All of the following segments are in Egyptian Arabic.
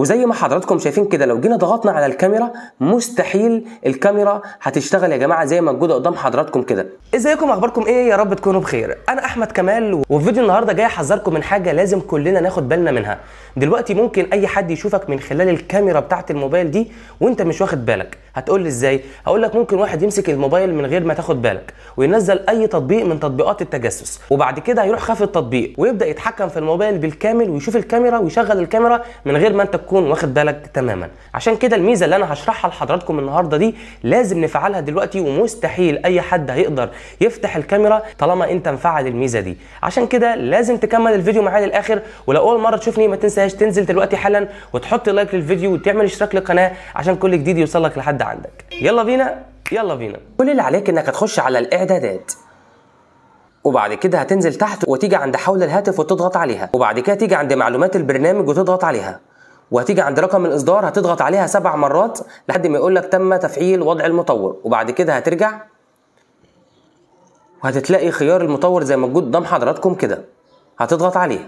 وزي ما حضراتكم شايفين كده لو جينا ضغطنا على الكاميرا مستحيل الكاميرا هتشتغل يا جماعه زي ما موجوده قدام حضراتكم كده ازيكم اخباركم ايه يا رب تكونوا بخير انا احمد كمال وفي فيديو النهارده جاي احذركم من حاجه لازم كلنا ناخد بالنا منها دلوقتي ممكن اي حد يشوفك من خلال الكاميرا بتاعه الموبايل دي وانت مش واخد بالك هتقول لي ازاي هقول لك ممكن واحد يمسك الموبايل من غير ما تاخد بالك وينزل اي تطبيق من تطبيقات التجسس وبعد كده هيروح خاف التطبيق ويبدا يتحكم في الموبايل بالكامل ويشوف الكاميرا ويشغل الكاميرا من غير ما انت تكون واخد بالك تماما عشان كده الميزه اللي انا هشرحها لحضراتكم النهارده دي لازم نفعلها دلوقتي ومستحيل اي حد هيقدر يفتح الكاميرا طالما انت مفعل الميزه دي عشان كده لازم تكمل الفيديو معايا للاخر ولو اول مره تشوفني ما تنساش تنزل دلوقتي حالا وتحط لايك للفيديو وتعمل اشتراك للقناه عشان كل جديد يوصلك لحد عندك يلا بينا يلا بينا كل اللي عليك انك هتخش على الاعدادات وبعد كده هتنزل تحت وتيجي عند حول الهاتف وتضغط عليها وبعد كده تيجي عند معلومات البرنامج وتضغط عليها وهتيجي عند رقم الاصدار هتضغط عليها سبع مرات لحد ما يقول لك تم تفعيل وضع المطور وبعد كده هترجع وهتتلاقي خيار المطور زي ما موجود قدام حضراتكم كده هتضغط عليه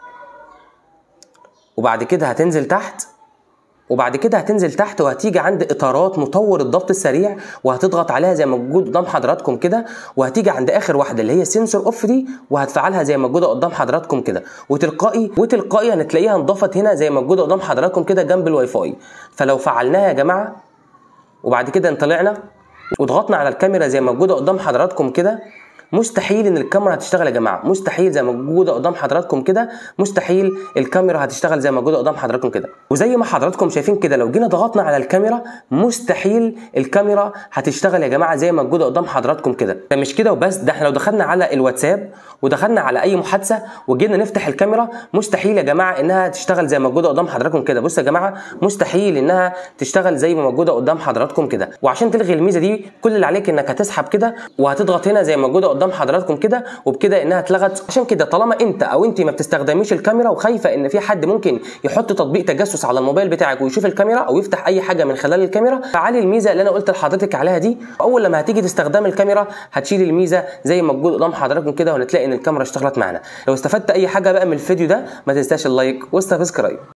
وبعد كده هتنزل تحت وبعد كده هتنزل تحت وهتيجي عند اطارات مطور الضبط السريع وهتضغط عليها زي ما موجود قدام حضراتكم كده وهتيجي عند اخر واحده اللي هي سنسور اوف دي وهتفعلها زي ما موجوده قدام حضراتكم كده وتلقائي وتلقائي هنتلاقيها انضافت هنا زي ما موجوده قدام حضراتكم كده جنب الواي فاي فلو فعلناها يا جماعه وبعد كده طلعنا وضغطنا على الكاميرا زي ما موجوده قدام حضراتكم كده مستحيل ان الكاميرا هتشتغل يا جماعه مستحيل زي ما موجوده قدام حضراتكم كده مستحيل الكاميرا هتشتغل زي ما موجوده قدام حضراتكم كده وزي ما حضراتكم شايفين كده لو جينا ضغطنا على الكاميرا مستحيل الكاميرا هتشتغل يا جماعه زي ما موجوده قدام حضراتكم كده ده مش كده وبس ده احنا لو دخلنا على الواتساب ودخلنا على اي محادثه وجينا نفتح الكاميرا مستحيل يا جماعه انها تشتغل زي ما موجوده قدام حضراتكم كده بصوا يا جماعه مستحيل انها تشتغل زي ما موجوده قدام حضراتكم كده وعشان تلغي الميزه دي كل اللي عليك انك هتسحب كده وهتضغط هنا زي ما موجوده قدام حضراتكم كده وبكده انها اتلغت عشان كده طالما انت او انت ما بتستخدميش الكاميرا وخايفه ان في حد ممكن يحط تطبيق تجسس على الموبايل بتاعك ويشوف الكاميرا او يفتح اي حاجه من خلال الكاميرا فعلي الميزه اللي انا قلت لحضرتك عليها دي اول لما هتيجي تستخدم الكاميرا هتشيل الميزه زي ما موجود قدام حضراتكم كده وهتلاقي ان الكاميرا اشتغلت معانا لو استفدت اي حاجه بقى من الفيديو ده ما تنساش اللايك والسبسكرايب